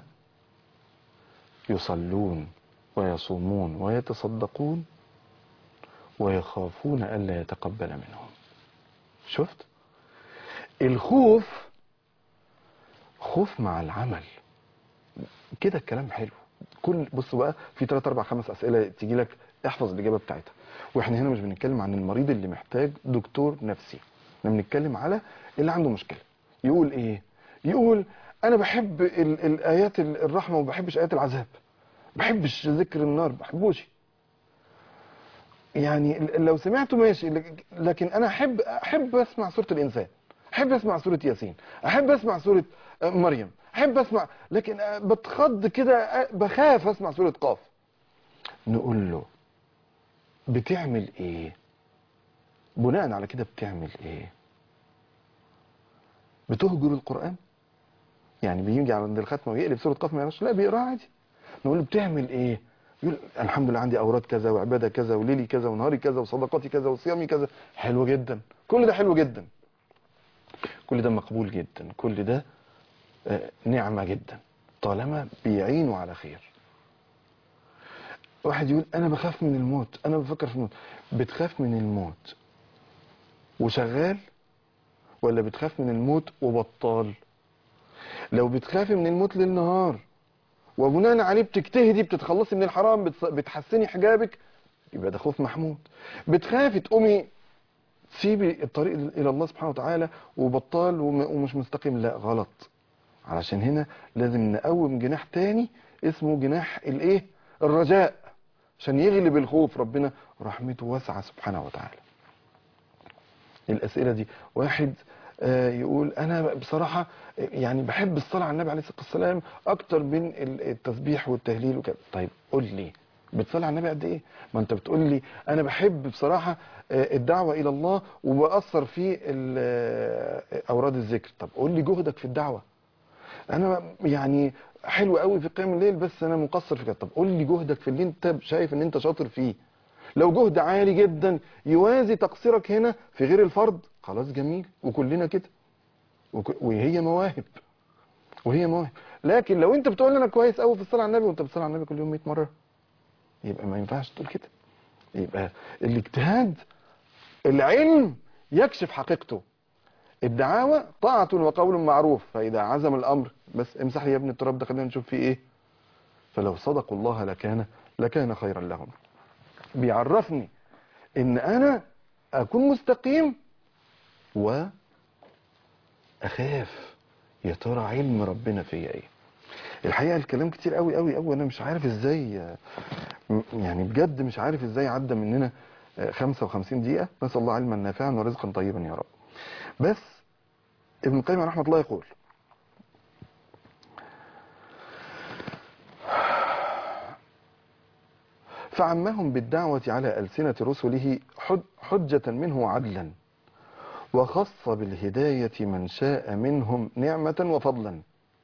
يصلون ويصومون ويتصدقون ويخافون ألا يتقبل منهم شفت الخوف خوف مع العمل كده الكلام حلو كل بص بقى في 3 4 5 اسئله تيجي لك احفظ الاجابه بتاعتها واحنا هنا مش بنتكلم عن المريض اللي محتاج دكتور نفسي احنا بنتكلم على اللي عنده مشكله يقول ايه يقول انا بحب ال الايات ال- الرحمه وما بحبش ايات العذاب ما بحبش ذكر النار ما بحبوش يعني ال- لو سمعته ماشي لك- لكن انا احب احب اسمع سوره الانسان احب اسمع سوره ياسين احب اسمع سوره آه، مريم احب اسمع لكن آه، بتخض كده آه، بخاف اسمع سوره قاف نقول له بتعمل ايه بناء على كده بتعمل ايه بتهجر القران يعني بيجي عند الختمه ويقلب سوره قاف ما يقراش لا بيقراها عادي نقول له بتعمل ايه يقول الحمد لله عندي اوراد كذا وعباده كذا وليلي كذا ونهاري كذا وصدقاتي كذا وصيامي كذا حلو جدا كل ده حلو جدا كل ده مقبول جدا كل ده آه، نعمه جدا طالما بيعينوا على خير واحد يقول انا بخاف من الموت انا بفكر في الموت بتخاف من الموت وشغال ولا بتخاف من الموت وبطال لو بتخافي من الموت للنهار وبناء عليه بتجتهدي بتتخلصي من الحرام بتص- بتحسني حجابك يبقى ده خوف محمود بتخافي تقومي تسيبي الطريق الى الله سبحانه وتعالى وبطال وم- ومش مستقيم لا غلط علشان هنا لازم نقوم جناح تاني اسمه جناح الايه الرجاء عشان يغلب الخوف ربنا رحمته واسعه سبحانه وتعالى الاسئله دي واحد آه، يقول انا بصراحه يعني بحب الصلاه على النبي عليه الصلاه والسلام اكتر من ال- التسبيح والتهليل وكده طيب قول لي بتصلي على النبي قد ايه ما انت بتقول لي انا بحب بصراحه آه، الدعوه الى الله وباثر في ال- آه، اوراد الذكر طب قول لي جهدك في الدعوه انا يعني حلو قوي في قيام الليل بس انا مقصر في كده طب قول لي جهدك في اللي انت شايف ان انت شاطر فيه لو جهد عالي جدا يوازي تقصيرك هنا في غير الفرض خلاص جميل وكلنا كده وك- وهي مواهب وهي مواهب لكن لو انت بتقول انا كويس قوي في الصلاه على النبي وانت بتصلي على النبي كل يوم 100 مره يبقى ما ينفعش تقول كده يبقى الاجتهاد العلم يكشف حقيقته الدعاوى طاعة وقول معروف فإذا عزم الأمر بس امسح لي يا ابن التراب ده خلينا نشوف فيه إيه فلو صدقوا الله لكان لكان خيرا لهم بيعرفني إن أنا أكون مستقيم وأخاف يا ترى علم ربنا فيا إيه الحقيقة الكلام كتير قوي قوي قوي أنا مش عارف إزاي م- يعني بجد مش عارف إزاي عدى مننا آه، 55 دقيقة نسأل الله علما نافعا ورزقا طيبا يا رب بس ابن القيم رحمه الله يقول فعمهم بالدعوة على ألسنة رسله حج- حجة منه عدلا وخص بالهداية من شاء منهم نعمة وفضلا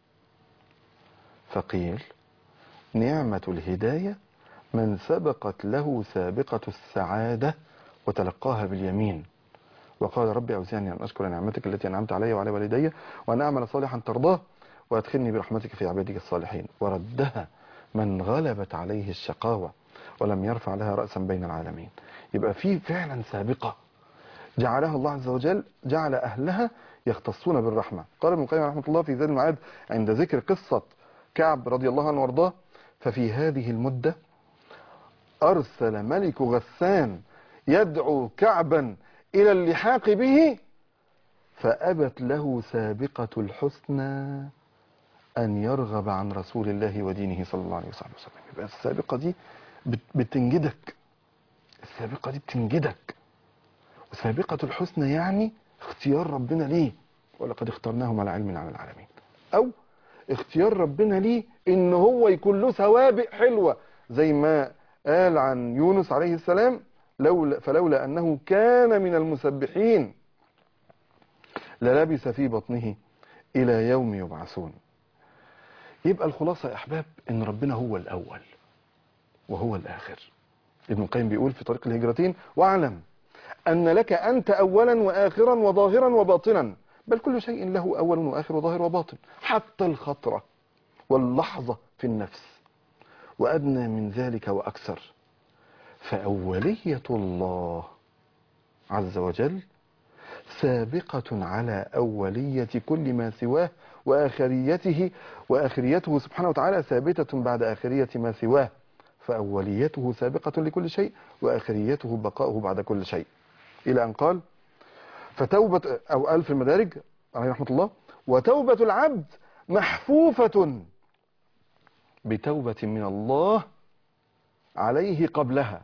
فقيل نعمة الهداية من سبقت له سابقة السعادة وتلقاها باليمين وقال ربي أوزعني أن أشكر نعمتك التي أنعمت علي وعلى والدي وأن أعمل صالحا ترضاه وأدخلني برحمتك في عبادك الصالحين وردها من غلبت عليه الشقاوة ولم يرفع لها رأسا بين العالمين يبقى في فعلا سابقة جعلها الله عز وجل جعل أهلها يختصون بالرحمة قال ابن القيم رحمه الله في زاد المعاد عند ذكر قصة كعب رضي الله عنه وارضاه ففي هذه المدة أرسل ملك غسان يدعو كعبا إلى اللحاق به فأبت له سابقة الحسنى أن يرغب عن رسول الله ودينه صلى الله عليه وسلم يبقى السابقة دي بت- بتنجدك السابقة دي بتنجدك وسابقة الحسنى يعني اختيار ربنا ليه ولقد اخترناهم على علم على العالمين أو اختيار ربنا ليه ان هو يكون له سوابق حلوة زي ما قال عن يونس عليه السلام لولا فلولا أنه كان من المسبحين للبث في بطنه إلى يوم يبعثون يبقى الخلاصة يا أحباب إن ربنا هو الأول وهو الآخر ابن القيم بيقول في طريق الهجرتين واعلم أن لك أنت أولا وآخرا وظاهرا وباطنا بل كل شيء له أول وآخر وظاهر وباطن حتى الخطرة واللحظة في النفس وأدنى من ذلك وأكثر فأولية الله عز وجل سابقة على أولية كل ما سواه وآخريته وآخريته سبحانه وتعالى ثابتة بعد آخرية ما سواه فأوليته سابقة لكل شيء وآخريته بقاؤه بعد كل شيء إلى أن قال فتوبة أو قال في المدارج عليه رحمة الله وتوبة العبد محفوفة بتوبة من الله عليه قبلها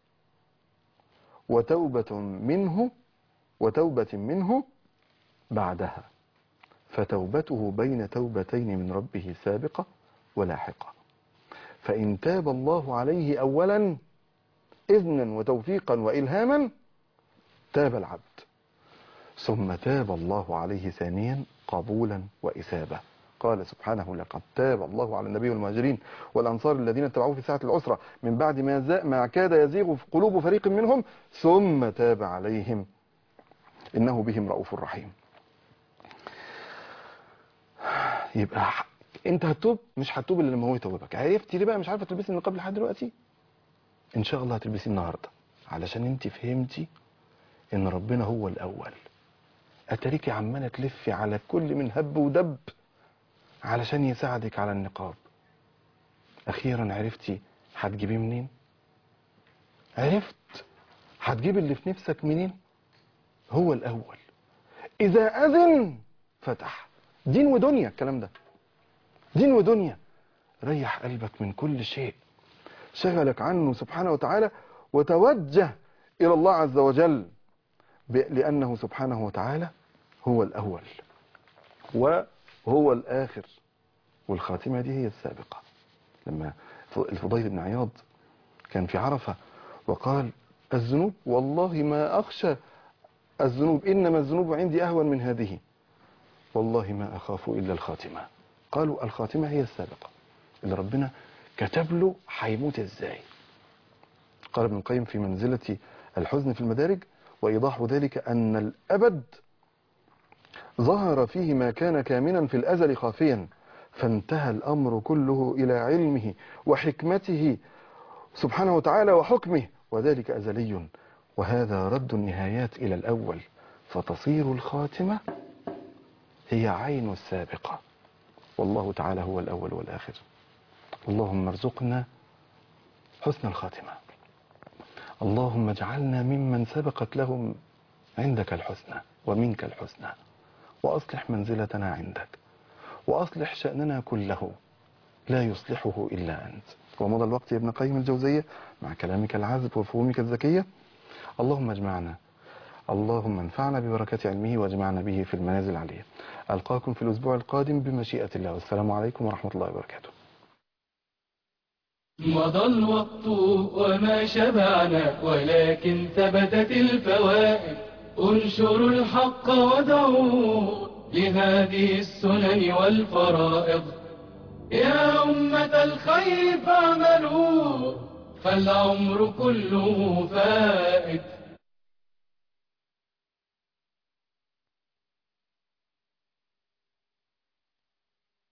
وتوبة منه وتوبة منه بعدها فتوبته بين توبتين من ربه سابقة ولاحقة فإن تاب الله عليه أولا إذنا وتوفيقا وإلهاما تاب العبد ثم تاب الله عليه ثانيا قبولا وإثابة قال سبحانه لقد تاب الله على النبي والمهاجرين والأنصار الذين اتبعوه في ساعة العسرة من بعد ما, زا ما كاد يزيغ في قلوب فريق منهم ثم تاب عليهم إنه بهم رؤوف رحيم يبقى ح- انت هتتوب مش هتتوب الا لما هو يتوبك عرفتي ليه بقى مش عارفه تلبسي النقاب لحد دلوقتي ان شاء الله هتلبسي النهارده علشان انت فهمتي ان ربنا هو الاول اتريكي عماله تلفي على كل من هب ودب علشان يساعدك على النقاب اخيرا عرفتي هتجيبيه منين عرفت هتجيب اللي في نفسك منين هو الاول اذا اذن فتح دين ودنيا الكلام ده دين ودنيا ريح قلبك من كل شيء شغلك عنه سبحانه وتعالى وتوجه إلى الله عز وجل ب- لأنه سبحانه وتعالى هو الأول وهو الآخر والخاتمة دي هي السابقة لما ف- الفضيل بن عياض كان في عرفة وقال الذنوب والله ما أخشى الذنوب إنما الذنوب عندي أهون من هذه والله ما أخاف إلا الخاتمة قالوا الخاتمة هي السابقة اللي ربنا كتب له هيموت ازاي قال ابن القيم في منزلة الحزن في المدارج وإيضاح ذلك أن الأبد ظهر فيه ما كان كامنا في الأزل خافيا فانتهى الأمر كله إلى علمه وحكمته سبحانه وتعالى وحكمه وذلك أزلي وهذا رد النهايات إلى الأول فتصير الخاتمة هي عين السابقة والله تعالى هو الأول والآخر اللهم ارزقنا حسن الخاتمة اللهم اجعلنا ممن سبقت لهم عندك الحسنى ومنك الحسنى وأصلح منزلتنا عندك وأصلح شأننا كله لا يصلحه إلا أنت ومضى الوقت يا ابن قيم الجوزية مع كلامك العذب وفهومك الذكية اللهم اجمعنا اللهم انفعنا ببركة علمه واجمعنا به في المنازل العليا ألقاكم في الأسبوع القادم بمشيئة الله والسلام عليكم ورحمة الله وبركاته مضى الوقت وما شبعنا ولكن ثبتت الفوائد انشروا الحق ودعوا لهذه السنن والفرائض يا أمة الخير فاعملوا فالعمر كله فائد